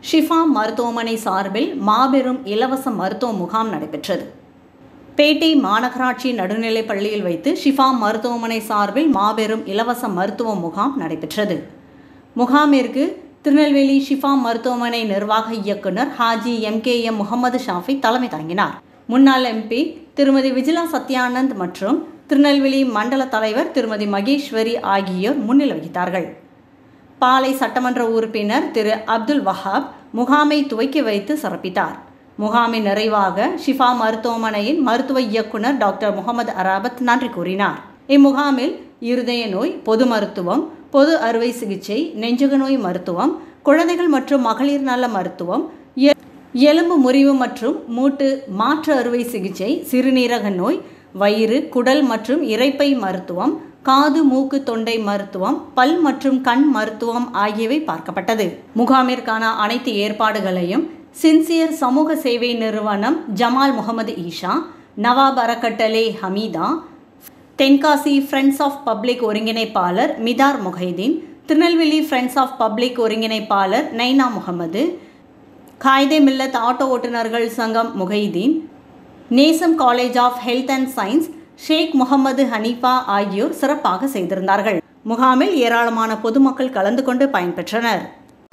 ஷிஃபா மருத்துவமனை சார்பில் மாபெரும் இலவச மருத்துவ முகாம் நடைபெற்றது பேட்டை மாநகராட்சி நடுநிலைப் பள்ளியில் வைத்து ஷிஃபா மருத்துவமனை சார்பில் மாபெரும் இலவச மருத்துவ முகாம் நடைபெற்றது முகாமிற்கு திருநெல்வேலி ஷிஃபா மருத்துவமனை நிர்வாக இயக்குனர் Haji M K M Mohammed Shafi தலைமை தாங்கினார் முன்னாள் எம்பி திருமதி விஜிலா சத்யானந்த் மற்றும் திருநெல்வேலி மண்டல தலைவர் திருமதி மகேஸ்வரி ஆகியோர் முன்னிலை வகித்தார்கள் பாலை சட்டமன்ற உறுப்பினர் திரு அப்துல் வஹாப் முகாமை துவக்கி வைத்து சிறப்பித்தார் முகாமின் நிறைவாக ஷிஃபா மருத்துவமனையின் மருத்துவ இயக்குனர் டாக்டர் முகமது அராபத் நன்றி கூறினார் இம்முகாமில் இருதய நோய் பொது மருத்துவம் பொது அறுவை சிகிச்சை நெஞ்சக நோய் மருத்துவம் குழந்தைகள் மற்றும் மகளிர் நல மருத்துவம் எ- எலும்பு முறிவு மற்றும் மூட்டு மாற்று அறுவை சிகிச்சை சிறுநீரக நோய் வயிறு குடல் மற்றும் இரைப்பை மருத்துவம் காது மூக்கு தொண்டை மருத்துவம் பல் மற்றும் கண் மருத்துவம் ஆகியவை பார்க்கப்பட்டது முகாமிற்கான அனைத்து ஏற்பாடுகளையும் சின்சியர் சமூக சேவை நிறுவனம் ஜமால் முகமது ஈஷா நவாப் அறக்கட்டளை Hameeda Tenkasi friends of public ஒருங்கிணைப்பாளர் Mithar Muhaideen Tirunelveli friends of public ஒருங்கிணைப்பாளர் நைனா முகமது காயிதே மில்லத் ஆட்டோ ஓட்டுநர்கள் சங்கம் Muhaideen Nesam college of health and science Sheikh Mohammed Hanifa ஆகியோர் சிறப்பாக செய்திருந்தார்கள் முகாமில் ஏராளமான பொதுமக்கள் கலந்து கொண்டு பயன்பெற்றனர்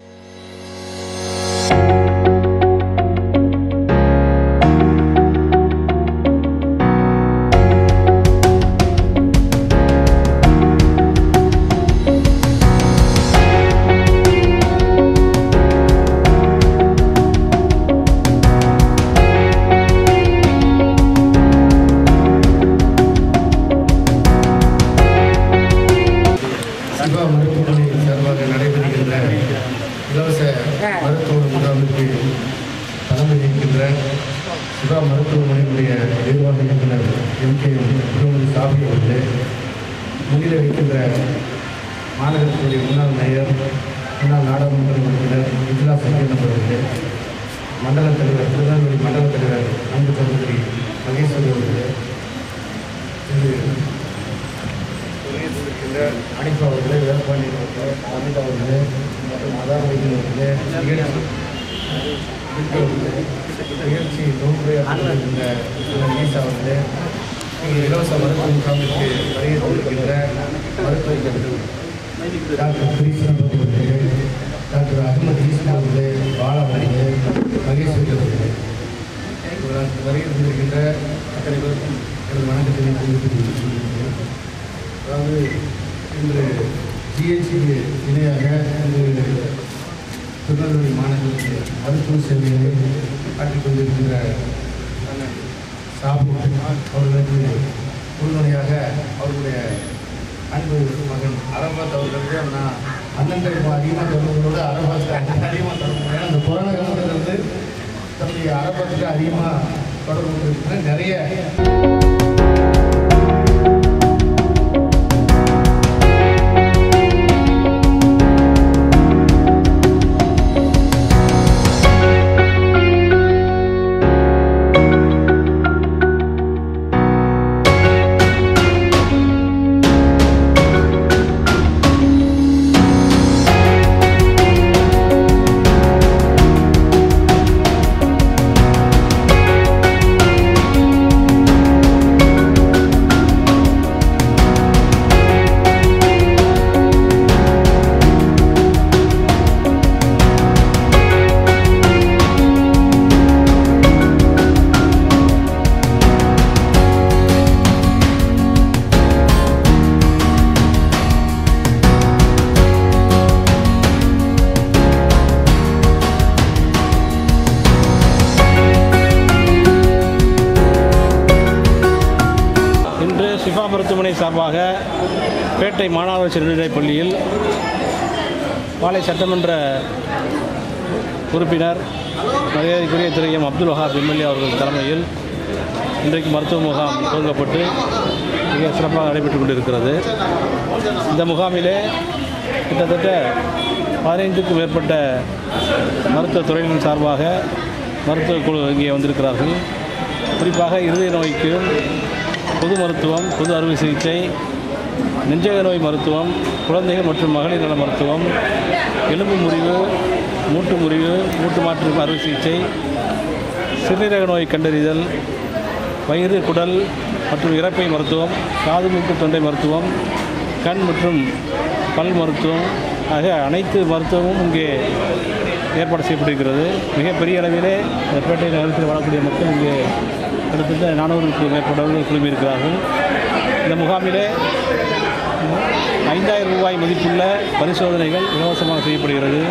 சிவா மருத்துவமனை சார்பாக நடைபெறுகின்ற இலவச மருத்துவ முகாமுக்கு தலைமை ஏற்கின்ற சிவா மருத்துவமனையினுடைய நிர்வாக இயக்குனர் எம் கே திருமதி சாபி அவர்களே முன்னிலை வைக்கின்ற மாநகரத்துடைய முன்னாள் மேயர் முன்னாள் நாடாளுமன்ற உறுப்பினர் விஜிலா சத்யநாத் அவர்களே மண்டல தலைவர் திருநெல்வேலி மண்டல தலைவர் அன்பு சகோதரி மகேஸ்வரி அவர்களே திரு இருக்கின்ற அனிஃபா அவர்களே வேலுப்பாண்டி அவர்களே அமித் அவர்களே மற்றும் அதார் வைத்தியர் அவர்களே நிகழ்ச்சி விட்டு அவர்களே நிகழ்ச்சி நோக்குரையாற்றுகின்ற ஈசா அவர்களே இங்கே இலவச மருத்துவ முகாமிற்கு வருகை தந்திருக்கின்ற மருத்துவர்கள் டாக்டர் கிரீஸ்வரன் அவர்களே டாக்டர் அகமது ஈஸ்மா அவர்களே பாலா அவர்களே மகேஸ்வரி அவர்களே இவர்கள் வருகை தந்திருக்கின்ற அத்தனை பேருக்கும் எனது வணக்கத்தினை தெரிவித்துக் கொள்கிறேன் அதாவது இன்று ஜிஹெச்சிக்கு இணையாக இன்று திருநெல்வேலி மாநகரத்தில் மருத்துவ சேவைகளை ஆற்றிக் கொண்டிருக்கின்ற அண்ணன் சாபு அவர்களுக்கு உறுதுணையாக அவர்களுடைய அன்பு மகன் அரபாத் அவர்களுக்கு நான் அண்ணன் தரப்பு அதிகமாக தொடர்புகளோட அரபாத் அதிகமாக தொடர்பு ஏன்னா இந்த கொரோனா காலத்தில் இருந்து தன்னுடைய அரபாத்துக்கு அதிகமாக தொடர்பு கொண்டிருக்கிற நிறைய இன்று சிஃபா மருத்துவமனை சார்பாக பேட்டை மாநகராட்சி நடுநிலைப் பள்ளியில் பாலை சட்டமன்ற உறுப்பினர் மரியாதைக்குரிய திரு எம் அப்துல் வஹாப் எம்எல்ஏ அவர்கள் தலைமையில் இன்றைக்கு மருத்துவ முகாம் துவங்கப்பட்டு மிக சிறப்பாக நடைபெற்றுக் கொண்டிருக்கிறது இந்த முகாமிலே கிட்டத்தட்ட பதினைந்துக்கும் மேற்பட்ட மருத்துவ துறையினர் சார்பாக மருத்துவ குழு இங்கே வந்திருக்கிறார்கள் குறிப்பாக இருதய நோய்க்கு பொது மருத்துவம் பொது அறுவை சிகிச்சை நெஞ்சக நோய் மருத்துவம் குழந்தைகள் மற்றும் மகளிர் நல மருத்துவம் எலும்பு முறிவு மூட்டு முறிவு மூட்டு மாற்று அறுவை சிகிச்சை சிறுநீரக நோய் கண்டறிதல் வயிறு குடல் மற்றும் இறப்பை மருத்துவம் காது மூக்கு தொண்டை மருத்துவம் கண் மற்றும் பல் மருத்துவம் ஆக அனைத்து மருத்துவமும் இங்கே ஏற்பாடு செய்யப்பட்டிருக்கிறது மிகப்பெரிய அளவிலே இந்த பேட்டை நகரத்தில் வாழக்கூடிய மக்கள் இங்கே கிட்டத்தட்ட நானூறுக்கு மேற்பட்டவர்கள் குழுமியிருக்கிறார்கள் இந்த முகாமிலே ஐந்தாயிரம் ரூபாய் மதிப்புள்ள பரிசோதனைகள் இலவசமாக செய்யப்படுகிறது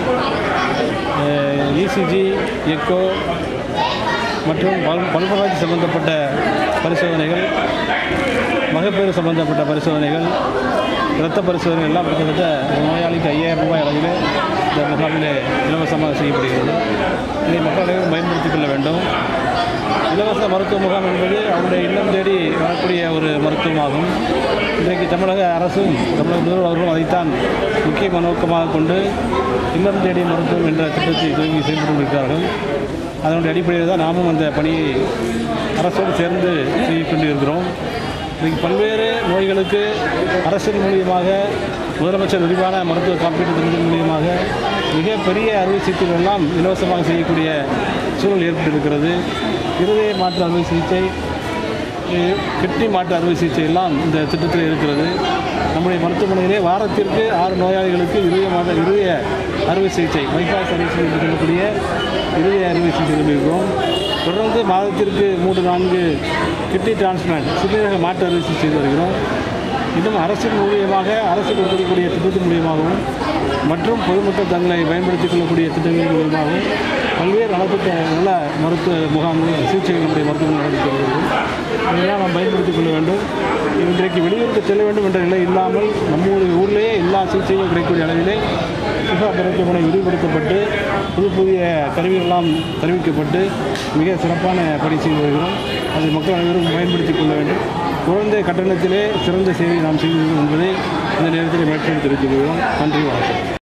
இசிஜி எக்கோ மற்றும் பல் பல்பராட்சி சம்பந்தப்பட்ட பரிசோதனைகள் மகப்பேறு சம்பந்தப்பட்ட பரிசோதனைகள் இரத்த பரிசோதனை எல்லாம் கிட்டத்தட்ட ஒரு நோயாளிக்கு ஐயாயிரம் ரூபாய் அளவில் இந்த முகாமில் இலவசமாக செய்யப்படுகிறது இதை மக்கள் அனைவரும் பயன்படுத்திக் கொள்ள வேண்டும் இலவச மருத்துவ முகாம் என்பது அவருடைய இல்லம் தேடி வரக்கூடிய ஒரு மருத்துவமாகும் இன்றைக்கு தமிழக அரசும் தமிழக முதல்வர் அவர்களும் அதைத்தான் முக்கிய நோக்கமாக கொண்டு இல்லம் தேடி மருத்துவம் என்ற திட்டத்தை துவங்கி செயல்பட்டு கொண்டிருக்கிறார்கள் அதனுடைய அடிப்படையில் தான் நாமும் அந்த பணியை அரசோடு சேர்ந்து செய்து கொண்டிருக்கிறோம் இன்றைக்கு பல்வேறு நோய்களுக்கு அரசின் மூலியமாக முதலமைச்சர் விரிவான மருத்துவ காப்பீட்டு திட்டத்தின் மூலியமாக மிகப்பெரிய அறுவை சிகிச்சைகள் எல்லாம் இலவசமாக செய்யக்கூடிய சூழல் ஏற்பட்டிருக்கிறது இருதய மாற்று அறுவை சிகிச்சை இ- கிட்னி மாற்று அறுவை சிகிச்சை எல்லாம் இந்த திட்டத்தில் இருக்கிறது நம்முடைய மருத்துவமனையிலே வாரத்திற்கு ஆறு நோயாளிகளுக்கு இருதய மாத இருதய அறுவை சிகிச்சை பைபாஸ் அறுவை சிகிச்சை என்று சொல்லக்கூடிய இருதய அறுவை சிகிச்சை கொண்டிருக்கிறோம் தொடர்ந்து மாதத்திற்கு மூன்று நான்கு கிட்னி டிரான்ஸ்பிளான்ட் சிறுநீரக மாற்று அறுவை சிகிச்சை செய்து வருகிறோம் இன்னும் அரசின் மூலியமாக அரசு கொடுக்கக்கூடிய திட்டத்தின் மூலியமாகவும் மற்றும் பொதுமக்கள் தங்களை பயன்படுத்திக் கொள்ளக்கூடிய திட்டங்கள் மூலியமாகவும் பல்வேறு நலத்திட்ட நல மருத்துவ முகாம்கள் சிகிச்சைகள் நம்முடைய மருத்துவமனை நடத்தி வருகிறது இதெல்லாம் நாம் பயன்படுத்திக் கொள்ள வேண்டும் இன்றைக்கு வெளியூருக்கு செல்ல வேண்டும் என்ற நிலை இல்லாமல் நம்முடைய ஊரிலேயே எல்லா சிகிச்சையும் கிடைக்கக்கூடிய அளவிலே சுகா மருத்துவமனை விரிவுபடுத்தப்பட்டு புது புதிய கருவிகளெல்லாம் தெரிவிக்கப்பட்டு மிக சிறப்பான பணி செய்து வருகிறோம் அதை மக்கள் அனைவரும் பயன்படுத்திக் கொள்ள வேண்டும் குறைந்த கட்டணத்திலே சிறந்த சேவை நாம் செய்து வருகிறோம் என்பதை இந்த நேரத்தில் மேற்கொண்டு தெரிவித்துக் கொள்கிறோம் நன்றி வணக்கம்